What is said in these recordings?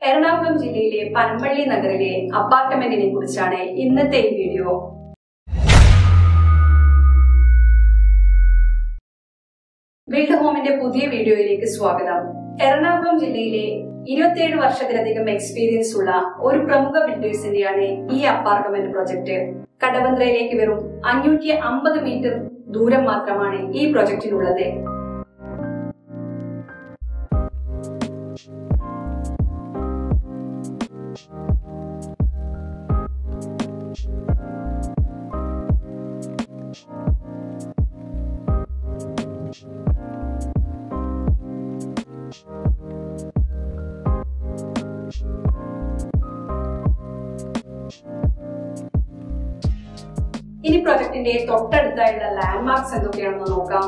എറണാകുളം ജില്ലയിലെ പനമ്പള്ളി നഗറിലെ അപ്പാർട്ട്മെന്റിനെ കുറിച്ചാണ് ഇന്നത്തെ ഈ വീഡിയോ ബിൽഡ് ഹോമിന്റെ പുതിയ വീഡിയോയിലേക്ക് സ്വാഗതം എറണാകുളം ജില്ലയിലെ ഇരുപത്തിയേഴ് വർഷത്തിലധികം എക്സ്പീരിയൻസ് ഉള്ള ഒരു പ്രമുഖ ബിൽഡേഴ്സിന്റെയാണ് ഈ അപ്പാർട്ട്മെന്റ് പ്രൊജക്ട് കടവന്ത്രയിലേക്ക് വെറും അഞ്ഞൂറ്റി അമ്പത് മീറ്റർ ദൂരം മാത്രമാണ് ഈ പ്രൊജക്ടിനുള്ളത് ഇനി പ്രൊജക്ടിന്റെ തൊട്ടടുത്തായുള്ള ലാൻഡ്മാർക്സ് എന്തൊക്കെയാണെന്ന് നോക്കാം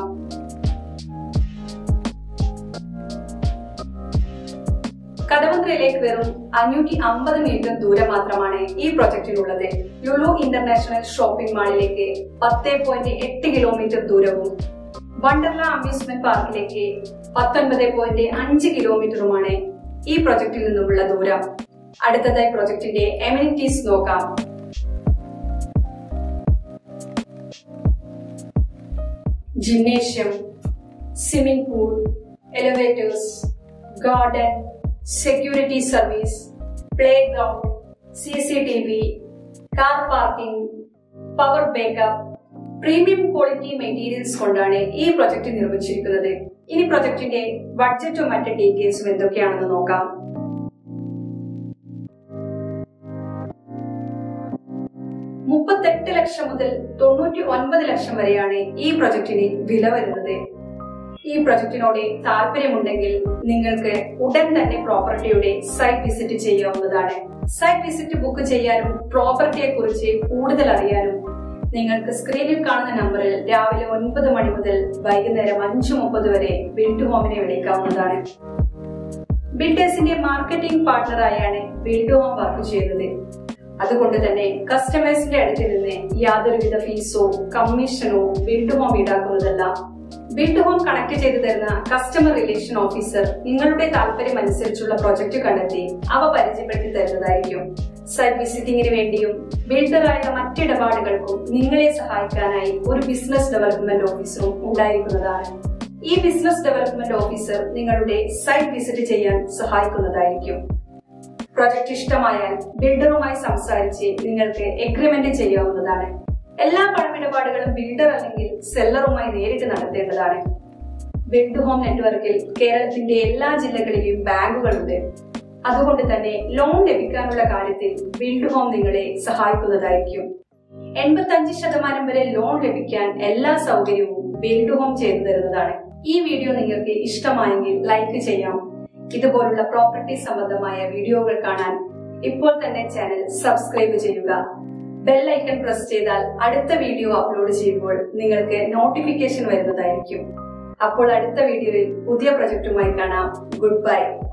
കടവന്ത്രയിലേക്ക് വെറും അഞ്ഞൂറ്റി അമ്പത് മീറ്റർ ദൂരം മാത്രമാണ് ഈ പ്രൊജക്ടിനുള്ളത് ലുലു ഇന്റർനാഷണൽ ഷോപ്പിംഗ് മാളിലേക്ക് പത്ത് പോയിന്റ് എട്ട് കിലോമീറ്റർ ദൂരവും വണ്ടർല അമ്യൂസ്മെന്റ് പാർക്കിലേക്ക് പത്തൊൻപത് പോയിന്റ് അഞ്ച് കിലോമീറ്ററുമാണ് ഈ പ്രൊജക്ടിൽ നിന്നുമുള്ള ദൂരം അടുത്തതായി പ്രൊജക്ടിന്റെ എമിനിറ്റീസ് നോക്കാം gymnasium swimming pool elevators garden security service play ground C C T V car parking power backup premium quality materials കൊണ്ടാണ് ഈ പ്രൊജക്ട് നിർമ്മിച്ചിരിക്കുന്നത് ഇനി പ്രൊജക്ടിന്റെ ബഡ്ജറ്റും മറ്റ് ഡീറ്റെയിൽസും എന്തൊക്കെയാണെന്ന് നോക്കാം മുപ്പത്തെട്ട് ലക്ഷം മുതൽ തൊണ്ണൂറ്റി ഒൻപത് ലക്ഷം വരെയാണ് ഈ പ്രൊജക്ടിന് വില വരുന്നത് ഈ പ്രൊജക്ടിനോട് താല്പര്യമുണ്ടെങ്കിൽ നിങ്ങൾക്ക് ഉടൻ തന്നെ പ്രോപ്പർട്ടിയുടെ സൈറ്റ് വിസിറ്റ് ചെയ്യാവുന്നതാണ് സൈറ്റ് വിസിറ്റ് ബുക്ക് ചെയ്യാനും പ്രോപ്പർട്ടിയെ കുറിച്ച് കൂടുതൽ അറിയാനും നിങ്ങൾക്ക് സ്ക്രീനിൽ കാണുന്ന നമ്പറിൽ രാവിലെ ഒൻപത് മണി മുതൽ വൈകുന്നേരം അഞ്ചു മുപ്പത് വരെ ബിൽഡ് ഹോമിനെ വിളിക്കാവുന്നതാണ് ബിൽഡേഴ്സിന്റെ മാർക്കറ്റിംഗ് പാർട്ണറായാണ് ബിൽഡ് ഹോം വർക്ക് ചെയ്യുന്നത് അതുകൊണ്ട് തന്നെ കസ്റ്റമേഴ്സിന്റെ അടുത്ത് നിന്ന് യാതൊരുവിധ ഫീസോ കമ്മീഷനോ ബിൽഡ് ഹോം ഈടാക്കുന്നതല്ല ബിൽഡ് ഹോം കണക്ട് ചെയ്തു തരുന്ന കസ്റ്റമർ റിലേഷൻ ഓഫീസർ നിങ്ങളുടെ താല്പര്യം അനുസരിച്ചുള്ള പ്രൊജക്ട് കണ്ടെത്തി അവ പരിചയപ്പെടുത്തി തരുന്നതായിരിക്കും സൈറ്റ് വിസിറ്റിംഗിന് വേണ്ടിയും ബിൽഡറായ മറ്റിടപാടുകൾക്കും നിങ്ങളെ സഹായിക്കാനായി ഒരു ബിസിനസ് ഡെവലപ്മെന്റ് ഓഫീസറും ഉണ്ടായിരിക്കുന്നതാണ് ഈ ബിസിനസ് ഡെവലപ്മെന്റ് ഓഫീസർ നിങ്ങളുടെ സൈറ്റ് വിസിറ്റ് ചെയ്യാൻ സഹായിക്കുന്നതായിരിക്കും പ്രൊജക്ട് ഇഷ്ടമായാൽ ബിൽഡറുമായി സംസാരിച്ച് നിങ്ങൾക്ക് എഗ്രിമെന്റ് ചെയ്യാവുന്നതാണ് എല്ലാ പണമിടപാടുകളും ബിൽഡർ അല്ലെങ്കിൽ സെല്ലറുമായി നേരിട്ട് നടത്തേണ്ടതാണ് ബിൽഡ് ഹോം നെറ്റ്വർക്കിൽ കേരളത്തിന്റെ എല്ലാ ജില്ലകളിലെയും ബാങ്കുകളുണ്ട് അതുകൊണ്ട് തന്നെ ലോൺ ലഭിക്കാനുള്ള കാര്യത്തിൽ ബിൽഡ് ഹോം നിങ്ങളെ സഹായിക്കുന്നതായിരിക്കും എൺപത്തി അഞ്ച് ശതമാനം വരെ ലോൺ ലഭിക്കാൻ എല്ലാ സൗകര്യവും ബിൽഡ് ഹോം ചെയ്തു തരുന്നതാണ് ഈ വീഡിയോ നിങ്ങൾക്ക് ഇഷ്ടമായെങ്കിൽ ലൈക്ക് ചെയ്യാം ഇതുപോലുള്ള പ്രോപ്പർട്ടി സംബന്ധമായ വീഡിയോകൾ കാണാൻ ഇപ്പോൾ തന്നെ ചാനൽ സബ്സ്ക്രൈബ് ചെയ്യുക ബെൽ ഐക്കൺ പ്രസ് ചെയ്താൽ അടുത്ത വീഡിയോ അപ്ലോഡ് ചെയ്യുമ്പോൾ നിങ്ങൾക്ക് നോട്ടിഫിക്കേഷൻ വരുന്നതായിരിക്കും അപ്പോൾ അടുത്ത വീഡിയോയിൽ പുതിയ പ്രൊജക്റ്റുമായി കാണാം ഗുഡ് ബൈ